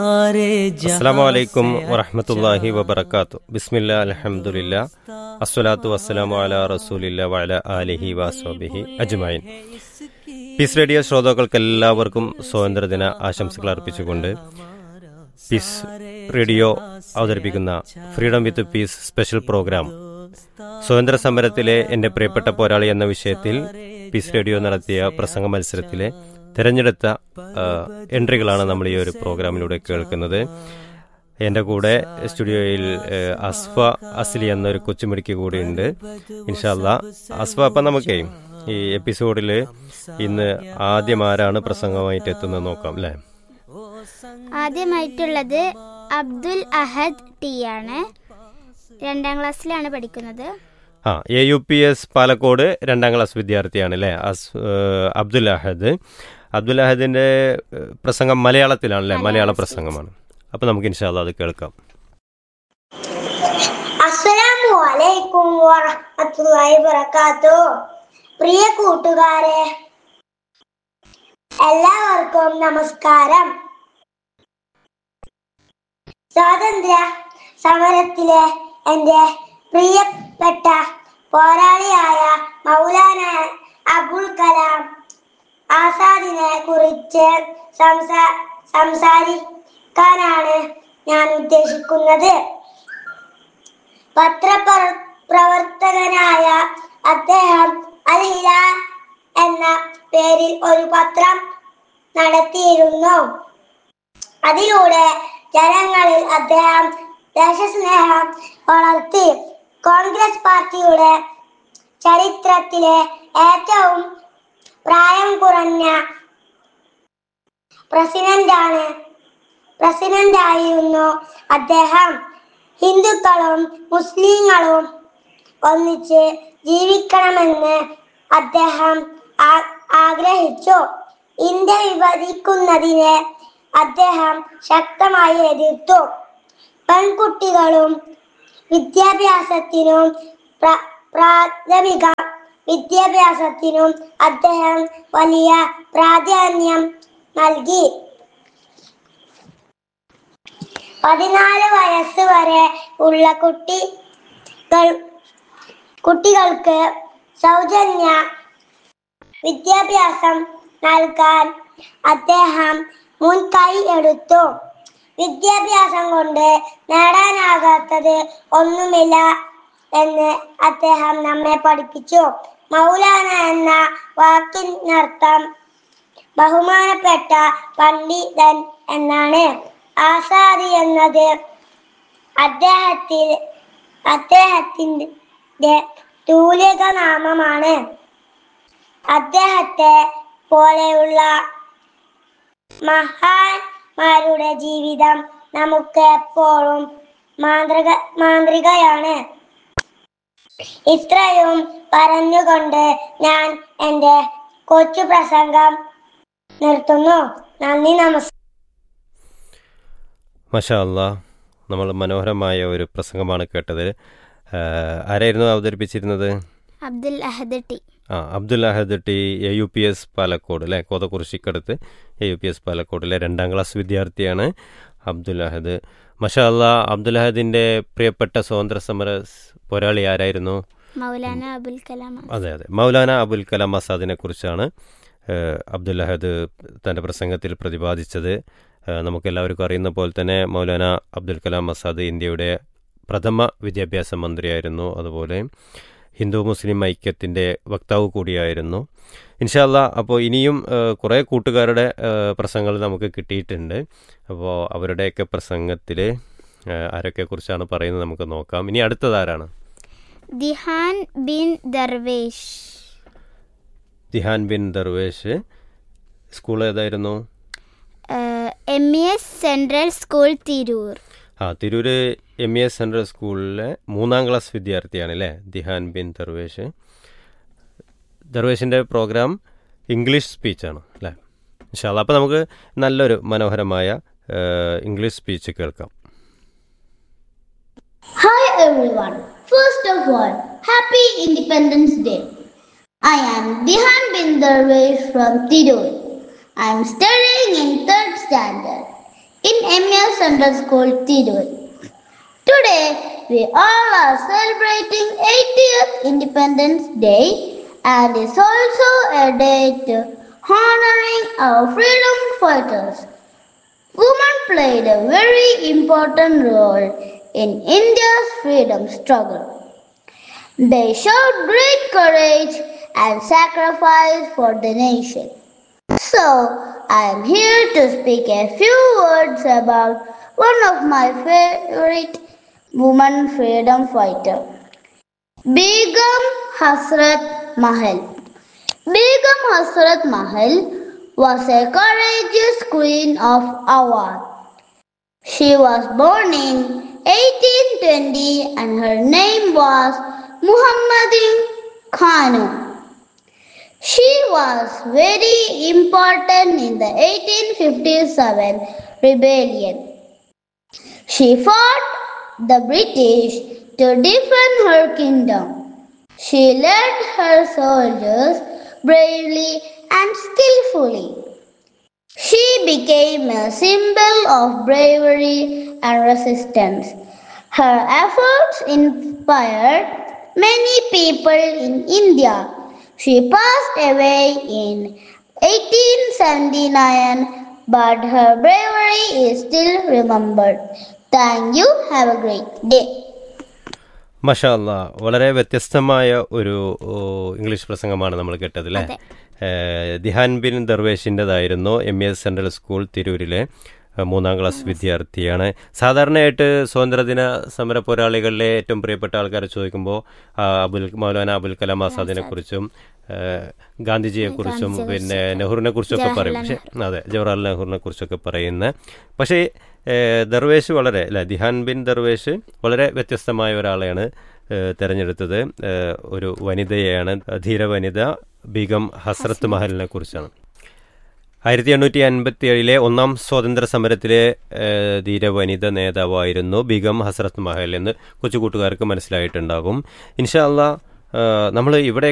അസ്സാം വലൈക്കും വറഹമത്തല്ലാഹി വബർക്കാത്തു ബിസ്മില്ല അലഹമുല്ല അസ്വലാത്തു വസ്സലാമു അല റസൂലില്ല വഅല ആലിഹി വാസോബിഹി അജ്മൈൻ പീസ് റേഡിയോ ശ്രോതാക്കൾക്ക് എല്ലാവർക്കും സ്വാതന്ത്ര്യദിന ആശംസകൾ അർപ്പിച്ചുകൊണ്ട് പീസ് റേഡിയോ അവതരിപ്പിക്കുന്ന freedom with peace special programme സ്വാതന്ത്ര്യ സമരത്തിലെ എന്റെ പ്രിയപ്പെട്ട പോരാളി എന്ന വിഷയത്തിൽ പീസ് റേഡിയോ നടത്തിയ പ്രസംഗ മത്സരത്തിലെ തിരഞ്ഞെടുത്ത ആ, എൻട്രികളാണ് നമ്മൾ ഈ ഒരു പ്രോഗ്രാമിലൂടെ കേൾക്കുന്നത് എൻ്റെ കൂടെ സ്റ്റുഡിയോയിൽ ഏ, അസ്ഫ അസ്ലി എന്നൊരു കൊച്ചുമിടുക്കി കൂടിയുണ്ട് ഇൻഷാല്ല അസ്ഫ അപ്പം നമുക്കേ ഈ എപ്പിസോഡിൽ ഇന്ന് ആദ്യം ആരാണ് പ്രസംഗമായിട്ട് എത്തുന്നത് നോക്കാം അല്ലേ ആദ്യമായിട്ടുള്ളത് അബ്ദുൽ അഹദ് ടി ആണ് രണ്ടാം ക്ലാസ്സിലാണ് പഠിക്കുന്നത് ആ A U P S Palakkode രണ്ടാം ക്ലാസ് വിദ്യാർത്ഥിയാണ് അല്ലേ അസ് ഏ, അബ്ദുൽ അഹദ് അബ്ദുൽ അഹദിന്റെ ഏ, പ്രസംഗം മലയാളത്തിലാണല്ലേ മലയാള പ്രസംഗമാണ് അപ്പം നമുക്ക് ഇൻഷാല്ല അത് കേൾക്കാം അസ്സലാമു അലൈക്കും വറഹ്മത്തുള്ളാഹി വബറകാത്തു പ്രിയ കൂട്ടുകാരെ എല്ലാവർക്കും നമസ്കാരം സ്വാതന്ത്ര്യ സമരത്തിലെ എൻ്റെ പ്രിയപ്പെട്ട പോരാളിയായ മൗലാന അബുൽ കലാം ആസാദിനെ കുറിച്ച് സംസാ സംസാരിക്കാനാണ് ഞാൻ ഉദ്ദേശിക്കുന്നത് പത്രപ്രവർത്തകനായ അദ്ദേഹം അൽ ഹിലാൽ എന്ന പേരിൽ ഒരു പത്രം നടത്തിയിരുന്നു അതിലൂടെ ജനങ്ങളിൽ അദ്ദേഹം ദേശസ്നേഹം വളർത്തി കോൺഗ്രസ് പാർട്ടിയുടെ ചരിത്രത്തിലെ ഏറ്റവും പ്രായം കുറഞ്ഞ പ്രസിഡന്റാണ് പ്രസിഡന്റായിരുന്നു അദ്ദേഹം ഹിന്ദുക്കളും മുസ്ലിങ്ങളും ഒന്നിച്ച് ജീവിക്കണമെന്ന് അദ്ദേഹം ആ- ആഗ്രഹിച്ചു ഇന്ത്യ വിഭജിക്കുന്നതിനെ അദ്ദേഹം ശക്തമായി എതിർത്തു പെൺകുട്ടികളും വിദ്യാഭ്യാസത്തിനും പ്ര- പ്രാഥമിക വിദ്യാഭ്യാസത്തിനും അദ്ദേഹം വലിയ പ്രാധാന്യം നൽകി പതിനാല് വയസ്സ് വരെ ഉള്ള കുട്ടികൾ കുട്ടികൾക്ക് സൗജന്യ വിദ്യാഭ്യാസം നൽകാൻ അദ്ദേഹം മുൻകൈ എടുത്തു വിദ്യാഭ്യാസം കൊണ്ട് നേടാനാകാത്തത് ഒന്നുമില്ല എന്ന് അദ്ദേഹം നമ്മെ പഠിപ്പിച്ചു മൗലാന എന്ന വാക്കിനർത്ഥം ബഹുമാനപ്പെട്ട പണ്ഡിതൻ എന്നാണ് ആസാദി എന്നത് അദ്ദേഹത്തിൽ അദ്ദേഹത്തിന്റെ തൂലിക നാമമാണ് അദ്ദേഹത്തെ പോലെയുള്ള മഹാന്മാരുടെ ജീവിതം നമുക്ക് എപ്പോഴും മാന്ത്രിക മാന്ത്രികയാണ് ഇത്രയും പറഞ്ഞുകൊണ്ട് ഞാൻ എൻ്റെ കൊച്ചു പ്രസംഗം നിർത്തുന്നു നന്ദി നമസ്കാരം മഷാ അല്ലാ നമ്മൾ മനോഹരമായ ഒരു പ്രസംഗമാണ് കേട്ടത് ആ, ആരായിരുന്നു അവതരിപ്പിച്ചിരുന്നത് അബ്ദുൽ അഹദ് ടി ആ Abdul Ahad T A U P S Palakkode അല്ലേ കോതക്കുറിശിക്കടുത്ത് എ യു പി എസ് പാലക്കോടിലെ രണ്ടാം ക്ലാസ് വിദ്യാർത്ഥിയാണ് അബ്ദുൽ അഹദ് മഷാ അല്ലാ അബ്ദുൽ അഹദിൻ്റെ പ്രിയപ്പെട്ട സ്വാതന്ത്ര്യ സമര സ് പോരാളി ആരായിരുന്നു മൗലാന അബുൽ കലാം അതെ അതെ മൗലാന അബുൽ കലാം ആസാദിനെ കുറിച്ചാണ് അബ്ദുൽ അഹദ് തൻ്റെ പ്രസംഗത്തിൽ പ്രതിപാദിച്ചത് ഏഹ് നമുക്കെല്ലാവർക്കും അറിയുന്ന പോലെ തന്നെ മൗലാന അബ്ദുൽ കലാം ആസാദ് ഇന്ത്യയുടെ പ്രഥമ വിദ്യാഭ്യാസ മന്ത്രിയായിരുന്നു അതുപോലെ ഹിന്ദു മുസ്ലിം ഐക്യത്തിൻ്റെ വക്താവ് കൂടിയായിരുന്നു ഇൻഷാല്ല അപ്പോൾ ഇനിയും ഏഹ്, കുറേ കൂട്ടുകാരുടെ ഏഹ്, പ്രസംഗങ്ങൾ നമുക്ക് കിട്ടിയിട്ടുണ്ട് അപ്പോൾ അവരുടെയൊക്കെ പ്രസംഗത്തിൽ ആരൊക്കെ കുറിച്ചാണ് പറയുന്നത് നമുക്ക് നോക്കാം ഇനി അടുത്തതാരാണ് ദിഹാൻ ബിൻ ദർവേഷ് ദിഹാൻ ബിൻ ദർവേഷ് സ്കൂൾ ഏതായിരുന്നു M E S central school Tirur ആ Tirur M E S central സ്കൂളിലെ മൂന്നാം ക്ലാസ് വിദ്യാർത്ഥിയാണ് അല്ലേ ദിഹാൻ ബിൻ ദർവേഷ് ദർവേഷിൻ്റെ പ്രോഗ്രാം ഇംഗ്ലീഷ് സ്പീച്ചാണ് അല്ലേ ഇൻഷാല്ല അപ്പോൾ നമുക്ക് നല്ലൊരു മനോഹരമായ ഏഹ്, ഇംഗ്ലീഷ് സ്പീച്ച് കേൾക്കാം Hi everyone. First of all, Happy Independence Day. I am Dihan bin Darwish from Tirur. I am studying in third standard. in MS Central School, Tirur. Today, we all are celebrating 80th Independence Day and is also a day to honoring our freedom fighters. Women played a very important role in India's freedom struggle. They showed great courage and sacrifice for the nation. So, I am here to speak a few words about one of my favorite women freedom fighter, Begum Hasrat Mahal. Begum Hasrat Mahal was a courageous queen of Awadh. She was born in 1820 and her name was Muhammadin Khanu. She was very important in the 1857 rebellion. She fought the British to defend her kingdom. She led her soldiers bravely and skillfully. She became a symbol of bravery and resistance. Her efforts inspired many people in India. She passed away in 1879, but her bravery is still remembered. Thank you. Have a great day. മഷാല്ല വളരെ വ്യത്യസ്തമായ ഒരു ഓ, English പ്രസംഗമാണ് നമ്മൾ കേട്ടത് അല്ലേ അതെ. ഏഹ്, ദിഹാൻ ബിൻ ദർവേഷിൻ്റെതായിരുന്നു M A S central school തിരൂരിലെ ഏഹ്, മൂന്നാം ക്ലാസ് വിദ്യാർത്ഥിയാണ് സാധാരണയായിട്ട് സ്വാതന്ത്ര്യദിന സമര പോരാളികളിലെ ഏറ്റവും പ്രിയപ്പെട്ട ആൾക്കാരെ ചോദിക്കുമ്പോൾ ആ, അബുൽ മൗലാന അബുൽ കലാം ആസാദിനെ കുറിച്ചും ഗാന്ധിജിയെ കുറിച്ചും പിന്നെ നെഹ്റുവിനെ കുറിച്ചൊക്കെ പറയും പക്ഷെ അതെ ജവഹർലാൽ നെഹ്റുവിനെ കുറിച്ചൊക്കെ പറയുന്ന പക്ഷേ ഏഹ്, ദർവേഷ് വളരെ അല്ല ദിഹാൻ ബിൻ ദർവേഷ് വളരെ വ്യത്യസ്തമായ ഒരാളെയാണ് ഏഹ്, തെരഞ്ഞെടുത്തത് ഏഹ്, ഒരു വനിതയെയാണ് ധീര വനിത ബീഗം ഹസ്രത്ത് മഹലിനെ കുറിച്ചാണ് ആയിരത്തി എണ്ണൂറ്റി അൻപത്തി ഏഴിലെ ഒന്നാം സ്വാതന്ത്ര്യ സമരത്തിലെ ഏഹ്, ധീര വനിത നേതാവായിരുന്നു ബീഗം ഹസ്രത്ത് മഹൽ എന്ന് കൊച്ചു കൂട്ടുകാർക്ക് മനസ്സിലായിട്ടുണ്ടാകും ഇൻഷാ അള്ളാ നമ്മൾ ഇവിടെ